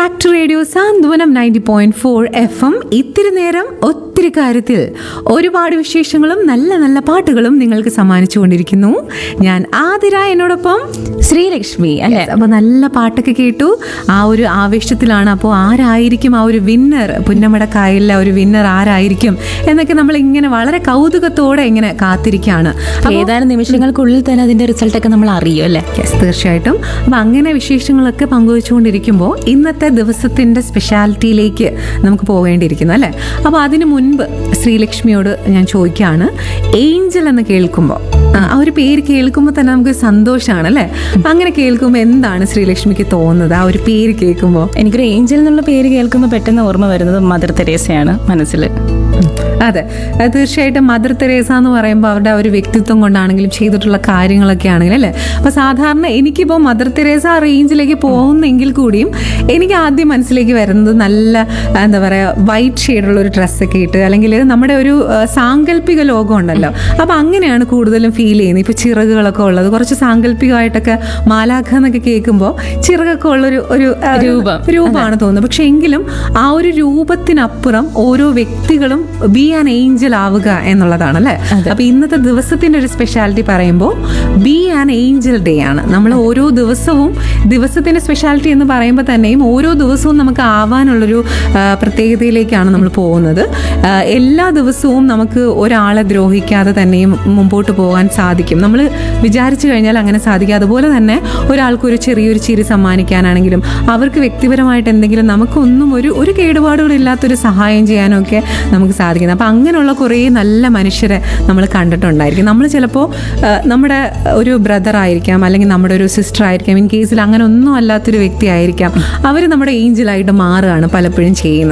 Back to radio Santhwanam ninety point four F M ഇത്തിരി നേരം ഒത്തിരി കാര്യത്തിൽ ഒരുപാട് വിശേഷങ്ങളും നല്ല നല്ല പാട്ടുകളും നിങ്ങൾക്ക് സമ്മാനിച്ചുകൊണ്ടിരിക്കുന്നു ഞാൻ ആതിര എന്നോടൊപ്പം ശ്രീലക്ഷ്മി അല്ലെ അപ്പൊ നല്ല പാട്ടൊക്കെ കേട്ടു ആ ഒരു ആവേശത്തിലാണ് അപ്പോൾ ആരായിരിക്കും ആ ഒരു വിന്നർ പുന്നമട കായലിലെ ഒരു വിന്നർ ആരായിരിക്കും എന്നൊക്കെ നമ്മൾ ഇങ്ങനെ വളരെ കൗതുകത്തോടെ ഇങ്ങനെ കാത്തിരിക്കുകയാണ് ഏതാനും നിമിഷങ്ങൾക്കുള്ളിൽ തന്നെ അതിന്റെ റിസൾട്ട് ഒക്കെ നമ്മൾ അറിയും അല്ലെ യെസ് തീർച്ചയായിട്ടും അപ്പം അങ്ങനെ വിശേഷങ്ങളൊക്കെ പങ്കുവെച്ചുകൊണ്ടിരിക്കുമ്പോൾ ഇന്നത്തെ ദിവസത്തിൻ്റെ സ്പെഷ്യാലിറ്റിയിലേക്ക് നമുക്ക് പോകേണ്ടിയിരിക്കുന്നു അല്ലേ അപ്പോൾ അതിനു മുൻപ് ശ്രീലക്ഷ്മിയോട് ഞാൻ ചോദിക്കുകയാണ് ഏഞ്ചൽ എന്ന് കേൾക്കുമ്പോൾ ആ ആ ഒരു പേര് കേൾക്കുമ്പോൾ തന്നെ നമുക്ക് സന്തോഷമാണ് അല്ലേ അപ്പം അങ്ങനെ കേൾക്കുമ്പോൾ എന്താണ് ശ്രീലക്ഷ്മിക്ക് തോന്നുന്നത് ആ ഒരു പേര് കേൾക്കുമ്പോൾ എനിക്കൊരു ഏഞ്ചൽ എന്നുള്ള പേര് കേൾക്കുമ്പോൾ പെട്ടെന്ന് ഓർമ്മ വരുന്നത് മദർ തെരേസയാണ് മനസ്സിൽ അതെ അത് തീർച്ചയായിട്ടും മദർ തെരേസ എന്ന് പറയുമ്പോൾ അവരുടെ ആ ഒരു വ്യക്തിത്വം കൊണ്ടാണെങ്കിലും ചെയ്തിട്ടുള്ള കാര്യങ്ങളൊക്കെ ആണെങ്കിലും അല്ലേ അപ്പോൾ സാധാരണ എനിക്കിപ്പോൾ മദർ തെരേസ റേഞ്ചിലേക്ക് പോകുന്നെങ്കിൽ കൂടിയും എനിക്ക് ആദ്യം മനസ്സിലേക്ക് വരുന്നത് നല്ല എന്താ പറയുക വൈറ്റ് ഷെയ്ഡുള്ള ഒരു ഡ്രസ്സൊക്കെ ഇട്ട് അല്ലെങ്കിൽ നമ്മുടെ ഒരു ആ, സാങ്കല്പിക ലോകം ഉണ്ടല്ലോ അപ്പോൾ അങ്ങനെയാണ് കൂടുതലും ഫീൽ ചെയ്യുന്നത് ഇപ്പോൾ ചിറകുകളൊക്കെ ഉള്ളത് കുറച്ച് സാങ്കല്പികമായിട്ടൊക്കെ മാലാഖ എന്നൊക്കെ കേൾക്കുമ്പോൾ ചിറകൊക്കെ ഉള്ളൊരു ഒരു ആ, രൂപം. രൂപമാണ് തോന്നുന്നത് പക്ഷെ എങ്കിലും ആ ഒരു രൂപത്തിനപ്പുറം ഓരോ വ്യക്തികളും ബി ആൻ ഏഞ്ചൽ ആവുക എന്നുള്ളതാണ് അല്ലേ അപ്പൊ ഇന്നത്തെ ദിവസത്തിന്റെ ഒരു സ്പെഷ്യാലിറ്റി പറയുമ്പോൾ ബി ആൻ ഏഞ്ചൽ ഡേ ആണ് നമ്മൾ ഓരോ ദിവസവും ദിവസത്തിന്റെ സ്പെഷ്യാലിറ്റി എന്ന് പറയുമ്പോൾ തന്നെയും ഓരോ ദിവസവും നമുക്ക് ആവാനുള്ളൊരു ആ, പ്രത്യേകതയിലേക്കാണ് നമ്മൾ പോകുന്നത് ആ, എല്ലാ ദിവസവും നമുക്ക് ഒരാളെ ദ്രോഹിക്കാതെ തന്നെയും മുമ്പോട്ട് പോകാൻ സാധിക്കും നമ്മൾ വിചാരിച്ചു കഴിഞ്ഞാൽ അങ്ങനെ സാധിക്കും അതുപോലെ തന്നെ ഒരാൾക്ക് ഒരു ചെറിയൊരു ചിരി സമ്മാനിക്കാനാണെങ്കിലും അവർക്ക് വ്യക്തിപരമായിട്ട് എന്തെങ്കിലും നമുക്കൊന്നും ഒരു ഒരു കേടുപാടുകളില്ലാത്തൊരു സഹായം ചെയ്യാനൊക്കെ നമുക്ക് സാധിക്കുന്നത് അപ്പം അങ്ങനെയുള്ള കുറേ നല്ല മനുഷ്യരെ നമ്മൾ കണ്ടിട്ടുണ്ടായിരിക്കും നമ്മൾ ചിലപ്പോൾ നമ്മുടെ ഒരു ബ്രദർ ആയിരിക്കാം അല്ലെങ്കിൽ നമ്മുടെ ഒരു സിസ്റ്റർ ആയിരിക്കാം ഇൻ കേസിൽ അങ്ങനെ ഒന്നും അല്ലാത്തൊരു വ്യക്തി ആയിരിക്കാം അവർ നമ്മുടെ ഏഞ്ചലായിട്ട് മാറുകയാണ് പലപ്പോഴും ചെയ്യുന്നത്